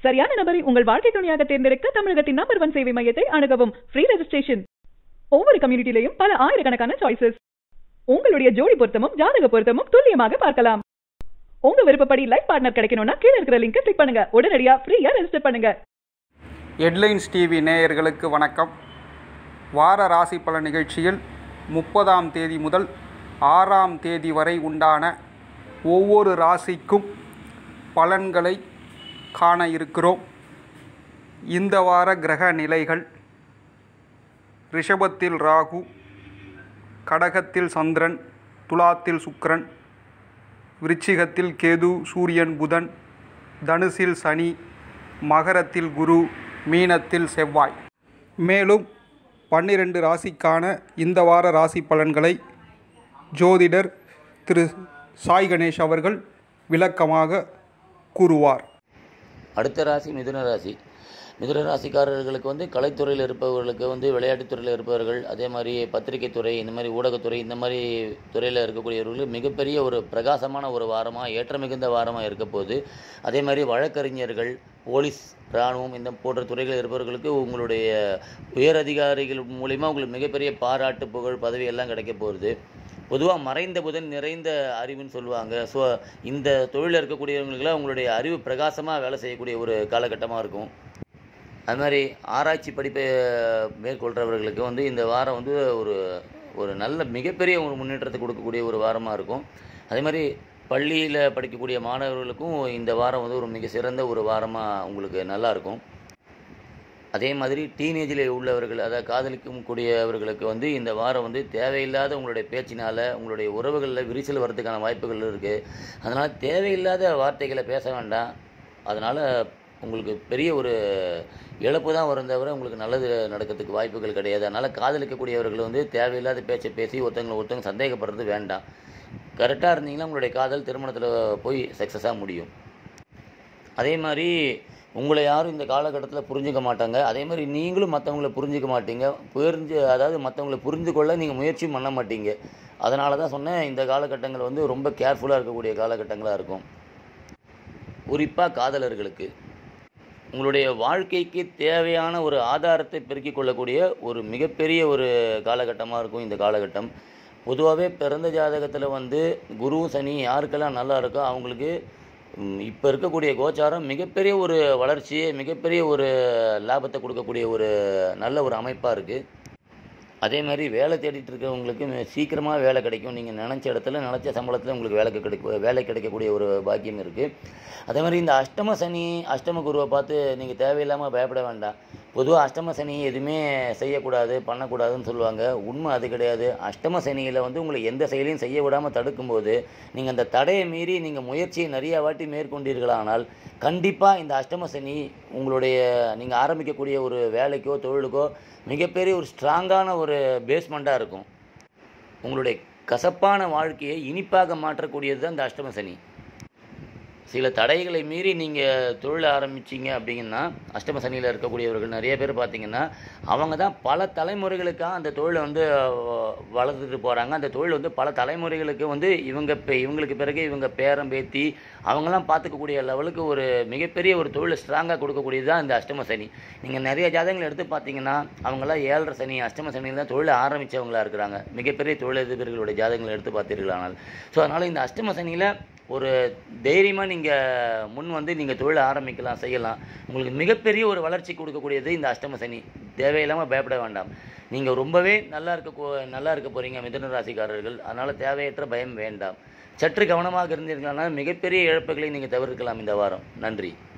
சரியான நபரை உங்கள் வாழ்க்கை துணையாக தேர்ந்தெடுக்க தமிழகத்தின் நம்பர் ஒன் சேவை மையத்தை அணுகவும் ஃப்ரீ ரெஜிஸ்ட்ரேஷன் ஒவ்வொரு கம்யூனிட்டிலையும் பல ஆயிரக்கணக்கான சாய்ஸஸ் உங்களுடைய ஜோடி பொருத்தமும் ஜாதக பொருத்தமும் துல்லியமாக பார்க்கலாம் உங்க விருப்பப்படி லைஃப் பார்ட்னர் கிடைக்கணும்னா கீழ இருக்கிற லிங்கை கிளிக் பண்ணுங்க உடனடியா ஃப்ரீயா ரெஜிஸ்டர் பண்ணுங்க ஹெட்லைன்ஸ் டிவி நேயர்களுக்கு வணக்கம் வார ராசி பலன் நிகழ்ச்சியில் முப்பதாம் தேதி முதல் ஆறாம் தேதி வரை உண்டான ஒவ்வொரு ராசிக்கும் பலன்களை காண இருக்கிறோம் இந்த வார கிரக நிலைகள் ரிஷபத்தில் ராகு கடகத்தில் சந்திரன் துலாத்தில் சுக்கிரன் விருச்சிகத்தில் கேது சூரியன் புதன் தனுசில் சனி மகரத்தில் குரு மீனத்தில் செவ்வாய் மேலும் பன்னிரண்டு ராசிக்கான இந்த வார ராசி பலன்களை ஜோதிடர் திரு சாய் கணேஷ் அவர்கள் விளக்கமாக கூறுவார் அடுத்த ராசி மிதுன ராசி மிதுன ராசிக்காரர்களுக்கு வந்து கலைத்துறையில் இருப்பவர்களுக்கு வந்து விளையாட்டுத்துறையில் இருப்பவர்கள் அதே மாதிரி பத்திரிகை துறை இந்த மாதிரி ஊடகத்துறை இந்த மாதிரி துறையில் இருக்கக்கூடியவர்களுக்கு மிகப்பெரிய ஒரு பிரகாசமான ஒரு வாரமாக ஏற்ற மிகுந்த வாரமாக இருக்க போகுது அதே மாதிரி வழக்கறிஞர்கள் போலீஸ் இராணுவம் இந்த போன்ற துறைகளில் இருப்பவர்களுக்கு உங்களுடைய உயர் அதிகாரிகள் மூலிமா உங்களுக்கு மிகப்பெரிய பாராட்டு புகழ் பதவி எல்லாம் கிடைக்க போகுது பொதுவாக மறைந்த புதன் நிறைந்த அறிவுன்னு சொல்லுவாங்க ஸோ இந்த தொழிலில் இருக்கக்கூடியவங்களுக்குலாம் உங்களுடைய அறிவு பிரகாசமாக வேலை செய்யக்கூடிய ஒரு காலகட்டமாக இருக்கும் அது மாதிரி ஆராய்ச்சி படிப்பை மேற்கொள்கிறவர்களுக்கு வந்து இந்த வாரம் வந்து ஒரு ஒரு நல்ல மிகப்பெரிய ஒரு முன்னேற்றத்தை கொடுக்கக்கூடிய ஒரு வாரமாக இருக்கும் அதே மாதிரி பள்ளியில் படிக்கக்கூடிய மாணவர்களுக்கும் இந்த வாரம் வந்து ஒரு மிக சிறந்த ஒரு வாரமாக உங்களுக்கு நல்லா இருக்கும் அதே மாதிரி டீனேஜில் உள்ளவர்கள் அதாவது காதலிக்கும் கூடியவர்களுக்கு வந்து இந்த வாரம் வந்து தேவையில்லாத உங்களுடைய பேச்சினால் உங்களுடைய உறவுகளில் விரிசல் வரதுக்கான வாய்ப்புகள் இருக்குது அதனால் தேவையில்லாத வார்த்தைகளை பேச வேண்டாம் அதனால் உங்களுக்கு பெரிய ஒரு இழப்பு தான் வரும் தவிர உங்களுக்கு நல்லது நடக்கிறதுக்கு வாய்ப்புகள் கிடையாது அதனால் காதலிக்கக்கூடியவர்கள் வந்து தேவையில்லாத பேச்சை பேசி ஒருத்தவங்களை ஒருத்தவங்க சந்தேகப்படுறது வேண்டாம் கரெக்டாக இருந்தீங்கன்னா உங்களுடைய காதல் திருமணத்தில் போய் சக்ஸஸாக முடியும் அதே மாதிரி உங்களை யாரும் இந்த காலகட்டத்தில் புரிஞ்சுக்க மாட்டாங்க அதே மாதிரி நீங்களும் மற்றவங்கள புரிஞ்சுக்க மாட்டீங்க புரிஞ்சு அதாவது மற்றவங்கள புரிந்து கொள்ள நீங்கள் முயற்சியும் பண்ண மாட்டீங்க அதனால தான் சொன்னேன் இந்த காலகட்டங்கள் வந்து ரொம்ப கேர்ஃபுல்லாக இருக்கக்கூடிய காலகட்டங்களாக இருக்கும் குறிப்பாக காதலர்களுக்கு உங்களுடைய வாழ்க்கைக்கு தேவையான ஒரு ஆதாரத்தை பெருக்கிக் கொள்ளக்கூடிய ஒரு மிகப்பெரிய ஒரு காலகட்டமாக இருக்கும் இந்த காலகட்டம் பொதுவாகவே பிறந்த ஜாதகத்தில் வந்து குரு சனி யாருக்கெல்லாம் நல்லா இருக்கோ அவங்களுக்கு இப்போ இருக்கக்கூடிய கோச்சாரம் மிகப்பெரிய ஒரு வளர்ச்சியை மிகப்பெரிய ஒரு லாபத்தை கொடுக்கக்கூடிய ஒரு நல்ல ஒரு அமைப்பாக இருக்குது அதே மாதிரி வேலை தேடிட்டு இருக்கவங்களுக்கு சீக்கிரமாக வேலை கிடைக்கும் நீங்கள் நினச்ச இடத்துல நினச்ச சம்பளத்தில் உங்களுக்கு வேலை கிடைக்க வேலை கிடைக்கக்கூடிய ஒரு பாக்கியம் இருக்குது அதே மாதிரி இந்த அஷ்டம சனி அஷ்டம குருவை பார்த்து நீங்கள் தேவையில்லாமல் பயப்பட வேண்டாம் பொதுவாக அஷ்டம சனி எதுவுமே செய்யக்கூடாது பண்ணக்கூடாதுன்னு சொல்லுவாங்க உண்மை அது கிடையாது அஷ்டம சனியில் வந்து உங்களை எந்த செயலையும் செய்ய விடாமல் தடுக்கும்போது நீங்கள் அந்த தடையை மீறி நீங்கள் முயற்சியை நிறையா வாட்டி மேற்கொண்டீர்களானால் கண்டிப்பாக இந்த அஷ்டம சனி உங்களுடைய நீங்கள் ஆரம்பிக்கக்கூடிய ஒரு வேலைக்கோ தொழிலுக்கோ மிகப்பெரிய ஒரு ஸ்ட்ராங்கான ஒரு பேஸ்மெண்ட்டாக இருக்கும் உங்களுடைய கசப்பான வாழ்க்கையை இனிப்பாக மாற்றக்கூடியது தான் இந்த அஷ்டம சனி சில தடைகளை மீறி நீங்கள் தொழில் ஆரம்பிச்சிங்க அப்படிங்கன்னா அஷ்டம சனியில் இருக்கக்கூடியவர்கள் நிறைய பேர் பார்த்தீங்கன்னா அவங்க தான் பல தலைமுறைகளுக்காக அந்த தொழிலை வந்து வளர்த்துட்டு போகிறாங்க அந்த தொழில் வந்து பல தலைமுறைகளுக்கு வந்து இவங்க இப்போ இவங்களுக்கு பிறகு இவங்க பேரம் பேத்தி அவங்கெல்லாம் பார்த்துக்கக்கூடிய லெவலுக்கு ஒரு மிகப்பெரிய ஒரு தொழிலை ஸ்ட்ராங்காக கொடுக்கக்கூடியது தான் இந்த அஷ்டம சனி நீங்கள் நிறைய ஜாதகங்கள் எடுத்து பார்த்தீங்கன்னா அவங்களாம் ஏழரை சனி அஷ்டம சனியில் தான் தொழிலை ஆரம்பித்தவங்களாக இருக்கிறாங்க மிகப்பெரிய தொழிலதிபர்களுடைய ஜாதகங்களை எடுத்து பார்த்தீர்களானால் ஸோ அதனால் இந்த அஷ்டம சனியில் ஒரு தைரியமாக நீங்கள் முன் வந்து நீங்கள் தொழிலை ஆரம்பிக்கலாம் செய்யலாம் உங்களுக்கு மிகப்பெரிய ஒரு வளர்ச்சி கொடுக்கக்கூடியது இந்த அஷ்டம சனி தேவையில்லாமல் பயப்பட வேண்டாம் நீங்கள் ரொம்பவே நல்லா இருக்க நல்லா இருக்க போகிறீங்க மிதுன ராசிக்காரர்கள் அதனால் தேவையற்ற பயம் வேண்டாம் சற்று கவனமாக இருந்தீர்களானால் மிகப்பெரிய இழப்புகளை நீங்கள் தவிர்க்கலாம் இந்த வாரம் நன்றி